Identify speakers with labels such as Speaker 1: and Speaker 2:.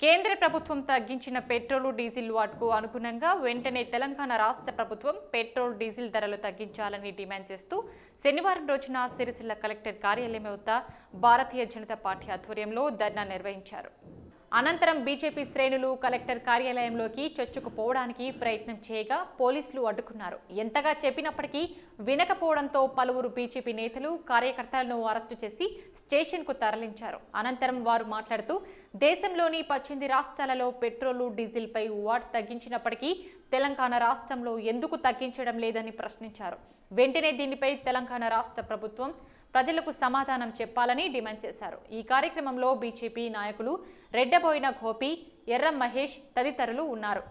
Speaker 1: కేంద్ర ప్రభుత్వం తగ్గించిన పెట్రోల్ డీజిల్ వాట్కు అనుగుణంగా వెంటనే తెలంగాణ రాష్ట్ర ప్రభుత్వం పెట్రోల్ డీజిల్ ధరలు తగ్గించాలని డిమాండ్ చేస్తూ శనివారం రోజున సిరిసిల్ల కలెక్టర్ కార్యాలయం వద్ద భారతీయ జనతా పార్టీ ఆధ్వర్యంలో ధర్నా నిర్వహించారు అనంతరం బీజేపీ శ్రేణులు కలెక్టర్ కార్యాలయంలోకి చొచ్చుకుపోవడానికి ప్రయత్నం చేయగా పోలీసులు అడ్డుకున్నారు ఎంతగా చెప్పినప్పటికీ వినకపోవడంతో పలువురు బీజేపీ నేతలు కార్యకర్తలను అరెస్టు చేసి స్టేషన్కు తరలించారు అనంతరం వారు మాట్లాడుతూ దేశంలోని పద్దెనిమిది రాష్ట్రాలలో పెట్రోలు డీజిల్పై వాట్ తగ్గించినప్పటికీ తెలంగాణ రాష్ట్రంలో ఎందుకు తగ్గించడం లేదని ప్రశ్నించారు వెంటనే దీనిపై తెలంగాణ రాష్ట్ర ప్రభుత్వం ప్రజలకు సమాధానం చెప్పాలని డిమాండ్ చేశారు ఈ కార్యక్రమంలో బీజేపీ నాయకులు రెడ్డబోయిన గోపి ఎర్రం మహేష్ తదితరులు ఉన్నారు